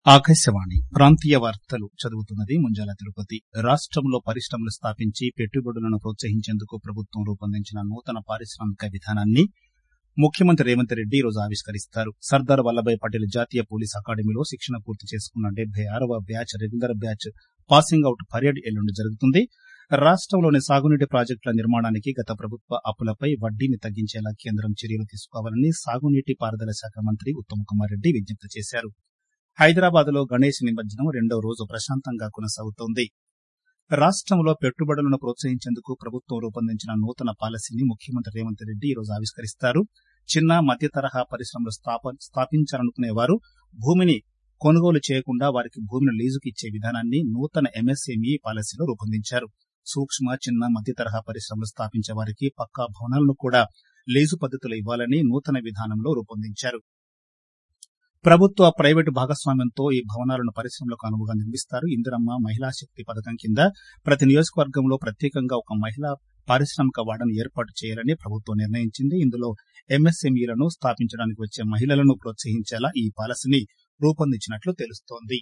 ఆకాశవాణి ప్రాంతీయ వార్తలు చదువుతున్నది ముంజాల తిరుపతి రాష్టంలో పరిశ్రమలు స్థాపించి పెట్టుబడులను ప్రోత్సహించేందుకు ప్రభుత్వం రూపొందించిన నూతన పారిశ్రామిక విధానాన్ని ముఖ్యమంత్రి రేవంత్ రెడ్డి ఈరోజు ఆవిష్కరిస్తారు సర్దార్ వల్లభాయ్ పటేల్ జాతీయ పోలీస్ అకాడమీలో శిక్షణ పూర్తి చేసుకున్న డెబ్బై ఆరవ batch regular batch passing out parade ఎల్లుండి జరుగుతుంది రాష్టంలోని సాగునీటి ప్రాజెక్టుల నిర్మాణానికి గత ప్రభుత్వ అప్పులపై వడ్డీని తగ్గించేలా కేంద్రం చర్యలు తీసుకోవాలని సాగునీటి పారుదల శాఖ మంత్రి ఉత్తమ్ కుమార్ రెడ్డి విజ్ఞప్తి చేశారు హైదరాబాద్ లో గణేష్ నిమజ్జనం రెండో రోజు ప్రశాంతంగా కొనసాగుతోంది రాష్టంలో పెట్టుబడులను ప్రోత్సహించేందుకు ప్రభుత్వం రూపొందించిన నూతన పాలసీని ముఖ్యమంత్రి రేవంత్ రెడ్డి ఈరోజు ఆవిష్కరిస్తారు చిన్న మధ్య తరహా పరిశ్రమలు స్థాపించాలనుకునే వారు భూమిని కొనుగోలు చేయకుండా వారికి భూమిని లీజుకు ఇచ్చే విధానాన్ని నూతన ఎంఎస్ఎంఈ పాలసీలో రూపొందించారు సూక్ష్మ చిన్న మధ్య తరహా పరిశ్రమలు స్థాపించే వారికి పక్కా భవనాలను కూడా లీజు పద్దతిలో ఇవ్వాలని నూతన విధానంలో రూపొందించారు ప్రభుత్వ ప్రైవేటు భాగస్వామ్యంతో ఈ భవనాలను పరిశ్రమలకు అనువుగా నిర్మిస్తారు ఇందిరమ్మ మహిళా శక్తి పథకం కింద ప్రతి నియోజకవర్గంలో ప్రత్యేకంగా ఒక మహిళా పారిశ్రామిక వాడను ఏర్పాటు చేయాలని ప్రభుత్వం నిర్ణయించింది ఇందులో ఎంఎస్ఎంఈలను స్థాపించడానికి వచ్చే మహిళలను ప్రోత్సహించేలా ఈ పాలసీని రూపొందించినట్లు తెలుస్తోంది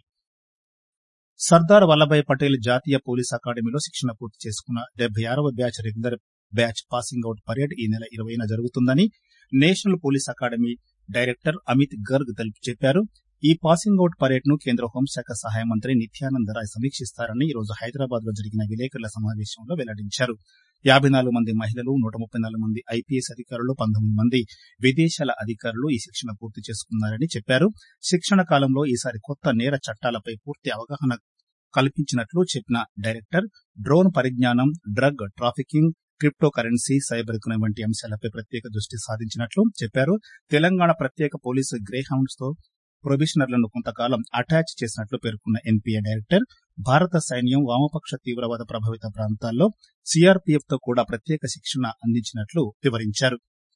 సర్దార్ వల్లభాయ్ పటేల్ జాతీయ పోలీస్ అకాడమీలో శిక్షణ పూర్తి చేసుకున్న డెబ్బై ఆరవ batch regular batch passing out parade ఈ నెల ఇరవైన జరుగుతుందని National Police Academy director Amit Garg చెప్పారు ఈ పాసింగ్ అవుట్ పరేడ్ ను కేంద్ర హోంశాఖ సహాయ మంత్రి నిత్యానంద రాయ్ సమీక్షిస్తారని ఈ రోజు హైదరాబాద్ లో జరిగిన విలేకరుల సమావేశంలో వెల్లడించారు యాబై నాలుగు మంది మహిళలు నూట ముప్పై నాలుగు మంది ఐపీఎస్ అధికారులు పంతొమ్మిది మంది విదేశాల అధికారులు ఈ శిక్షణ పూర్తి చేసుకున్నారని చెప్పారు శిక్షణ కాలంలో ఈసారి కొత్త నేర చట్టాలపై పూర్తి అవగాహన కల్పించినట్లు చెప్పిన డైరెక్టర్ డ్రోన్ పరిజ్ఞానం drug trafficking crypto currency cyber crime వంటి అంశాలపై ప్రత్యేక దృష్టి సాధించినట్లు చెప్పారు తెలంగాణ ప్రత్యేక పోలీసు గ్రే హౌండ్స్ తో ప్రొబిషనర్లను కొంతకాలం అటాచ్ చేసినట్లు పేర్కొన్న ఎన్పీఏ డైరెక్టర్ భారత సైన్యం వామపక్ష తీవ్రవాద ప్రభావిత ప్రాంతాల్లో సీఆర్పీఎఫ్ తో కూడా ప్రత్యేక శిక్షణ అందించినట్లు వివరించారు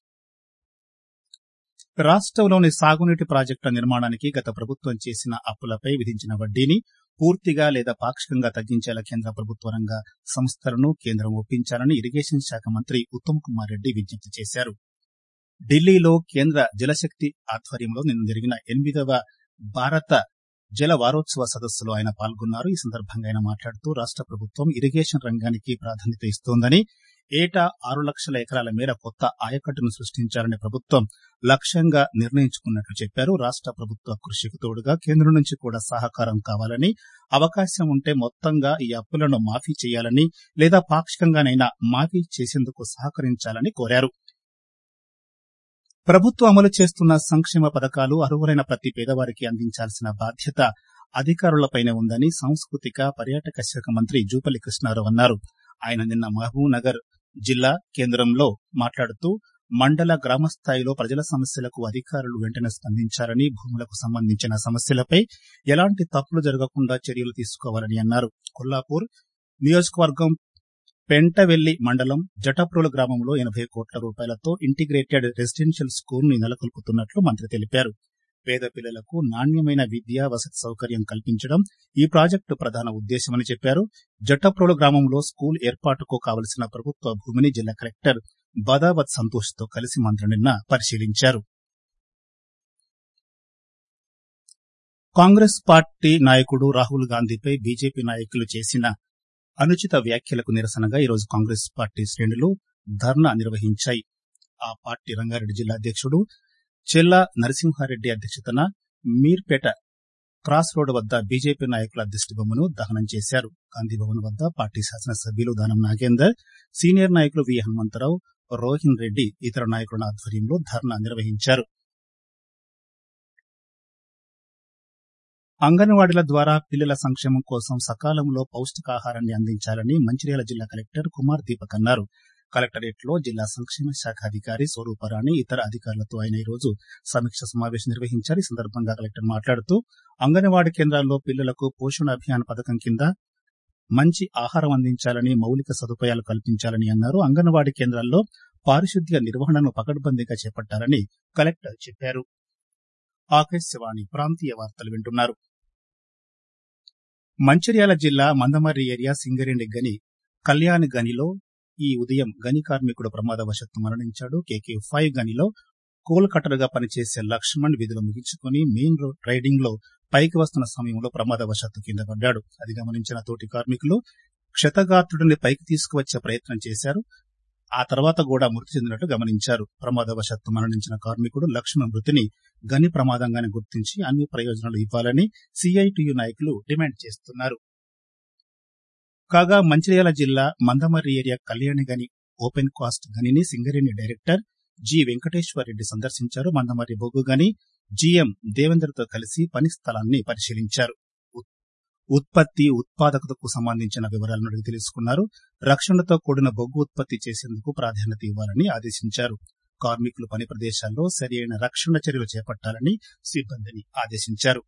రాష్టంలోని సాగునీటి ప్రాజెక్టుల నిర్మాణానికి గత ప్రభుత్వం చేసిన అప్పులపై విధించిన వడ్డీని పూర్తిగా లేదా పాక్షికంగా తగ్గించేలా కేంద్ర ప్రభుత్వ రంగ సంస్థలను కేంద్రం ఒప్పించాలని ఇరిగేషన్ శాఖ మంత్రి ఉత్తమ్ కుమార్ రెడ్డి విజ్ఞప్తి చేశారు ఢిల్లీలో కేంద్ర జలశక్తి ఆధ్వర్యంలో నిన్న జరిగిన ఎనిమిదవ భారత జల వారోత్సవ సదస్సులో ఆయన పాల్గొన్నారు ఈ సందర్భంగా ఆయన మాట్లాడుతూ రాష్ట ప్రభుత్వం ఇరిగేషన్ రంగానికి ప్రాధాన్యత ఇస్తోందని ఏటా ఆరు లక్షల ఎకరాల మేర కొత్త ఆయకట్టును సృష్టించాలని ప్రభుత్వం లక్ష్యంగా నిర్ణయించుకున్నట్లు చెప్పారు రాష్ట ప్రభుత్వ కృషికి తోడుగా కేంద్రం నుంచి కూడా సహకారం కావాలని అవకాశం ఉంటే మొత్తంగా ఈ అప్పులను మాఫీ చేయాలని లేదా పాక్షికంగానైనా మాఫీ చేసేందుకు సహకరించాలని కోరారు ప్రభుత్వం అమలు చేస్తున్న సంక్షేమ పథకాలు అర్హులైన ప్రతి పేదవారికి అందించాల్సిన బాధ్యత అధికారులపైనే ఉందని సాంస్కృతిక పర్యాటక శాఖ మంత్రి జూపల్లి కృష్ణారావు అన్నారు ఆయన నిన్న మహబూబ్ నగర్ జిల్లా కేంద్రంలో మాట్లాడుతూ మండల గ్రామ స్థాయిలో ప్రజల సమస్యలకు అధికారులు వెంటనే స్పందించాలని భూములకు సంబంధించిన సమస్యలపై ఎలాంటి తప్పులు జరగకుండా చర్యలు తీసుకోవాలని అన్నారు కొల్లాపూర్ నియోజకవర్గం పెంటవెల్లి మండలం జటప్రోలు గ్రామంలో ఎనభై కోట్ల రూపాయలతో ఇంటిగ్రేటెడ్ రెసిడెన్షియల్ స్కూల్ ని నెలకొల్పుతున్నట్లు మంత్రి తెలిపారు పేద పిల్లలకు నాణ్యమైన విద్యా వసతి సౌకర్యం కల్పించడం ఈ ప్రాజెక్టు ప్రధాన ఉద్దేశమని చెప్పారు జట్టప్రోలు గ్రామంలో స్కూల్ ఏర్పాటుకు కావలసిన ప్రభుత్వ భూమిని జిల్లా కలెక్టర్ బదావత్ సంతోష్ తో కలిసి మంత్రి నిన్న పరిశీలించారు కాంగ్రెస్ పార్టీ నాయకుడు రాహుల్ గాంధీపై బీజేపీ నాయకులు చేసిన అనుచిత వ్యాఖ్యలకు నిరసనగా ఈరోజు కాంగ్రెస్ పార్టీ శ్రేణులు ధర్నా నిర్వహించాయి ఆ పార్టీ రంగారెడ్డి జిల్లా అధ్యక్షుడు చెల్లా నరసింహారెడ్డి అధ్యక్షతన మీర్పేట క్రాస్ రోడ్ వద్ద బీజేపీ నాయకుల దిష్టి బొమ్మను దహనం చేశారు గాంధీభవన్ వద్ద పార్టీ శాసనసభ్యులు దానం నాగేందర్ సీనియర్ నాయకులు వి హనుమంతరావు రోహిన్ రెడ్డి ఇతర నాయకుల ఆధ్వర్యంలో ధర్నా నిర్వహించారు అంగన్వాడీల ద్వారా పిల్లల సంక్షేమం కోసం సకాలంలో పౌష్టికాహారాన్ని అందించాలని మంచిర్యాల జిల్లా కలెక్టర్ కుమార్ దీపక్ అన్నారు కలెక్టరేట్ లో జిల్లా సంక్షేమ శాఖ అధికారి స్వరూపరాణి ఇతర అధికారులతో ఆయన ఈ రోజు సమీక్ష సమావేశం నిర్వహించారు ఈ సందర్భంగా కలెక్టర్ మాట్లాడుతూ అంగన్వాడీ కేంద్రాల్లో పిల్లలకు పోషణ అభియాన్ పథకం కింద మంచి ఆహారం అందించాలని మౌలిక సదుపాయాలు కల్పించాలని అన్నారు అంగన్వాడీ కేంద్రాల్లో పారిశుద్ధ్య నిర్వహణను పకడ్బందీగా చేపట్టాలని కలెక్టర్ చెప్పారు ఆకాశవాణి ప్రాంతీయ వార్తలు వింటున్నారు మంచిర్యాల జిల్లా మందమర్రి ఏరియా సింగరేణి గని కళ్యాణ్ గనిలో ఈ ఉదయం గని కార్మికుడు ప్రమాదవశాత్తు మరణించాడు కేకే ఫైవ్ గనిలో కోల్ కట్టరుగా పనిచేసే లక్ష్మణ్ విధులు ముగించుకుని మెయిన్ రోడ్ రైడింగ్ లో పైకి వస్తున్న సమయంలో ప్రమాదవశాత్తు కింద పడ్డాడు అది గమనించిన తోటి కార్మికులు క్షతగాత్రుడిని పైకి తీసుకువచ్చే ప్రయత్నం చేశారు ఆ తర్వాత కూడా మృతి చెందినట్లు గమనించారు ప్రమాదవశాత్తు మరణించిన కార్మికుడు లక్ష్మణ్ మృతిని గని ప్రమాదంగానే గుర్తించి అన్ని ప్రయోజనాలు ఇవ్వాలని సిఐటియు నాయకులు డిమాండ్ చేస్తున్నారు కాగా మంచిర్యాల జిల్లా మందమర్రి ఏరియా కళ్యాణి గని ఓపెన్ కాస్ట్ గనిని సింగరేణి డైరెక్టర్ జి వెంకటేశ్వర్ రెడ్డి సందర్శించారు మందమర్రి బొగ్గు గని జీఎం దేవేందర్తో కలిసి పని స్థలాన్ని పరిశీలించారు ఉత్పత్తి ఉత్పాదకతకు సంబంధించిన వివరాలను అడిగి తెలుసుకున్నారు రక్షణతో కూడిన బొగ్గు ఉత్పత్తి చేసేందుకు ప్రాధాన్యత ఇవ్వాలని ఆదేశించారు కార్మికులు పని ప్రదేశాల్లో సరియైన రక్షణ చర్యలు చేపట్టాలని సిబ్బందిని ఆదేశించారు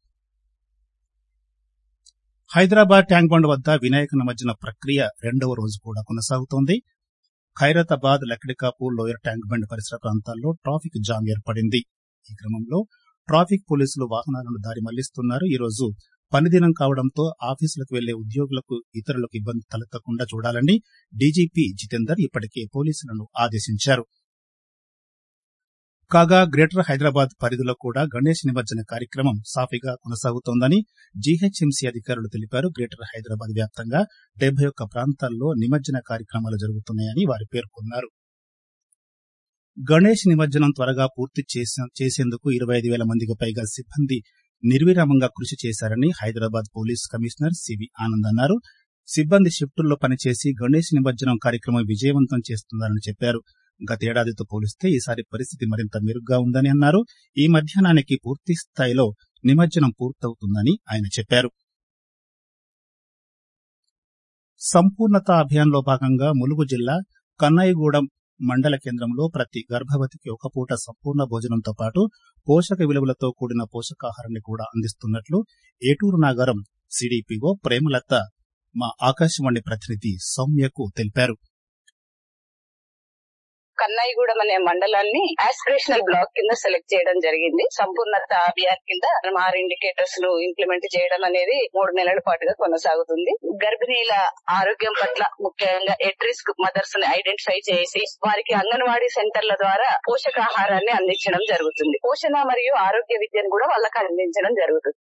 హైదరాబాద్ ట్యాంక్ బండ్ వద్ద వినాయక నిమజ్జన ప్రక్రియ రెండవ రోజు కూడా కొనసాగుతోంది Khairatabad Lakdikapur lower tank bund పరిసర ప్రాంతాల్లో ట్రాఫిక్ జామ్ ఏర్పడింది ఈ క్రమంలో ట్రాఫిక్ పోలీసులు వాహనాలను దారి మళ్లిస్తున్నారు ఈ రోజు పనిదినం కావడంతో ఆఫీసులకు వెళ్లే ఉద్యోగులకు ఇతరులకు ఇబ్బంది తలెత్తకుండా చూడాలని డీజీపీ జితేందర్ ఇప్పటికే పోలీసులను ఆదేశించారు కాగా గ్రేటర్ హైదరాబాద్ పరిధిలో కూడా గణేష్ నిమజ్జన కార్యక్రమం సాఫీగా కొనసాగుతోందని జీహెచ్ఎంసీ అధికారులు తెలిపారు గ్రేటర్ హైదరాబాద్ వ్యాప్తంగా డెబ్బై ఒక్క ప్రాంతాల్లో నిమజ్జన కార్యక్రమాలు జరుగుతున్నాయని వారు పేర్కొన్నారు గణేష్ నిమజ్జనం త్వరగా పూర్తి చేసేందుకు ఇరవై ఐదు వేల మందికి పైగా సిబ్బంది నిర్విరామంగా కృషి చేశారని Hyderabad police commissioner CV Anand అన్నారు సిబ్బంది షిఫ్టుల్లో పనిచేసి గణేష్ నిమజ్జనం కార్యక్రమం విజయవంతం చేస్తున్నారని చెప్పారు గతేడాదితో పోలిస్తే ఈసారి పరిస్థితి మరింత మెరుగ్గా ఉందని అన్నారు ఈ మధ్యాహ్నానికి పూర్తి స్థాయిలో నిమజ్జనం పూర్తవుతుందని ఆయన చెప్పారు సంపూర్ణత అభియాన్లో భాగంగా ములుగు జిల్లా కన్నాయిగూడెం మండల కేంద్రంలో ప్రతి గర్భవతికి ఒక పూట సంపూర్ణ భోజనంతో పాటు పోషక విలువలతో కూడిన పోషకాహారాన్ని కూడా అందిస్తున్నట్లు ఏటూరు నాగారం సిడిపిఓ ప్రేమలత మా ఆకాశవాణి ప్రతినిధి సౌమ్యకు తెలిపారు కన్నాయిగూడెం అనే మండలాన్ని ఆస్పిరేషనల్ బ్లాక్ కింద సెలెక్ట్ చేయడం జరిగింది సంపూర్ణత అభియాన్ కింద మనం ఆరు ఇండికేటర్స్ ను ఇంప్లిమెంట్ చేయడం అనేది మూడు నెలల పాటుగా కొనసాగుతుంది గర్భిణీల ఆరోగ్యం పట్ల ముఖ్యంగా ఎట్ రిస్క్ మదర్స్ ని ఐడెంటిఫై చేసి వారికి అంగన్వాడీ సెంటర్ల ద్వారా పోషకాహారాన్ని అందించడం జరుగుతుంది పోషణ మరియు ఆరోగ్య విద్యను కూడా వాళ్ళకి అందించడం జరుగుతుంది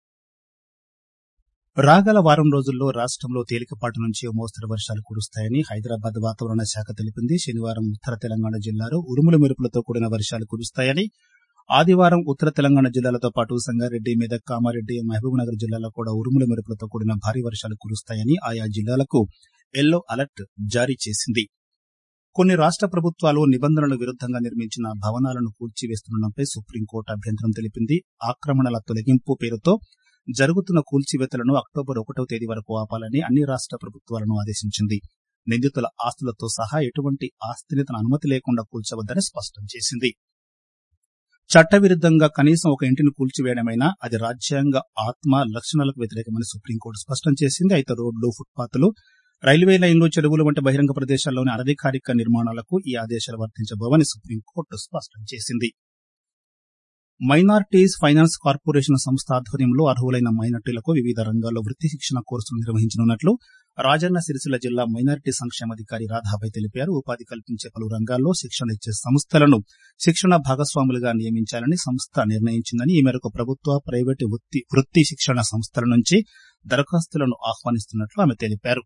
రాగల వారం రోజుల్లో రాష్టంలో తేలికపాటి నుంచి మోస్తరు వర్షాలు కురుస్తాయని హైదరాబాద్ వాతావరణ శాఖ తెలిపింది శనివారం ఉత్తర తెలంగాణ జిల్లాలో ఉరుముల మెరుపులతో కూడిన వర్షాలు కురుస్తాయని ఆదివారం ఉత్తర తెలంగాణ జిల్లాలతో పాటు సంగారెడ్డి మెదక్ కామారెడ్డి మహబూబ్నగర్ జిల్లాలో కూడా ఉరుముల మెరుపులతో కూడిన భారీ వర్షాలు కురుస్తాయని ఆయా జిల్లాలకు ఎల్లో అలర్ట్ జారీ చేసింది కొన్ని రాష్ట ప్రభుత్వాలు నిబంధనల విరుద్దంగా నిర్మించిన భవనాలను కూల్చివేస్తుండటంపై సుప్రీంకోర్టు అభ్యంతరం తెలిపింది ఆక్రమణల తొలగింపు పేరుతో జరుగుతున్న కూల్చివేతలను అక్టోబర్ ఒకటో తేదీ వరకు ఆపాలని అన్ని రాష్ట ప్రభుత్వాలను ఆదేశించింది నిందితుల ఆస్తులతో సహా ఎటువంటి ఆస్తిని తన అనుమతి లేకుండా కూల్చవద్దని స్పష్టం చేసింది చట్టవిరుద్దంగా కనీసం ఒక ఇంటిని కూల్చివేయడమైనా అది రాజ్యాంగ ఆత్మ లక్షణాలకు వ్యతిరేకమని సుప్రీంకోర్టు స్పష్టం చేసింది అయితే రోడ్లు ఫుట్పాత్లు రైల్వే లైన్లు చెరువులు వంటి బహిరంగ ప్రదేశాల్లోని అనధికారిక నిర్మాణాలకు ఈ ఆదేశాలు వర్తించబోవని సుప్రీంకోర్టు స్పష్టం చేసింది మైనార్టీస్ ఫైనాన్స్ కార్పొరేషన్ సంస్థ ఆధ్వర్యంలో అర్హులైన మైనార్టీలకు వివిధ రంగాల్లో వృత్తి శిక్షణ కోర్సులు నిర్వహించనున్నట్లు రాజన్న సిరిసిల్ల జిల్లా మైనార్టీ సంక్షేమాధికారి రాధాబాయ్ తెలిపారు ఉపాధి కల్పించే పలు రంగాల్లో శిక్షణ ఇచ్చే సంస్థలను శిక్షణ భాగస్వాములుగా నియమించాలని సంస్థ నిర్ణయించిందని ఈ మేరకు ప్రభుత్వ ప్రైవేటు వృత్తి శిక్షణ సంస్థల నుంచి దరఖాస్తులను ఆహ్వానిస్తున్నట్లు ఆమె తెలిపారు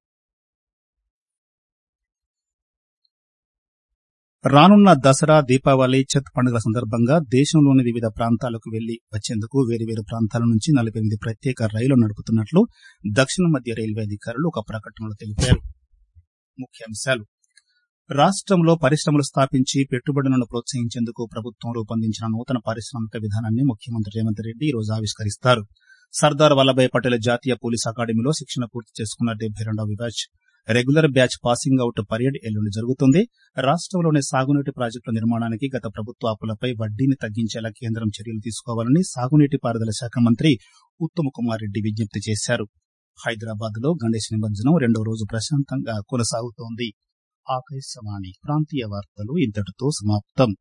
రానున్న దసరా దీపావళి ఛత్ పండుగల సందర్భంగా దేశంలోని వివిధ ప్రాంతాలకు వెళ్లి వచ్చేందుకు వేరువేరు ప్రాంతాల నుంచి నలభై ఎనిమిది ప్రత్యేక రైలు నడుపుతున్నట్లు దక్షిణ మధ్య రైల్వే అధికారులు ఒక ప్రకటనలో తెలిపారు ముఖ్యాంశాలు రాష్టంలో పరిశ్రమలు స్థాపించి పెట్టుబడులను ప్రోత్సహించేందుకు ప్రభుత్వం రూపొందించిన నూతన పారిశ్రామిక విధానాన్ని ముఖ్యమంత్రి రేవంత్ రెడ్డి ఈ రోజు ఆవిష్కరిస్తారు సర్దార్ వల్లభాయ్ పటేల్ జాతీయ పోలీస్ అకాడమీలో శిక్షణ పూర్తి చేసుకున్న డెబ్బై రెండవ batch regular batch passing out parade ఎల్లుండి జరుగుతుంది రాష్టంలోని సాగునీటి ప్రాజెక్టుల నిర్మాణానికి గత ప్రభుత్వ అప్పులపై వడ్డీని తగ్గించేలా కేంద్రం చర్యలు తీసుకోవాలని సాగునీటి పారుదల శాఖ మంత్రి ఉత్తమ్ కుమార్ రెడ్డి విజ్ఞప్తి చేశారు హైదరాబాద్ లో గణేష్ నిమజ్జనం రెండో రోజు ప్రశాంతంగా కొనసాగుతోంది ఆకాశవాణి ప్రాంతీయ వార్తలు ఇంతటితో సమాప్తం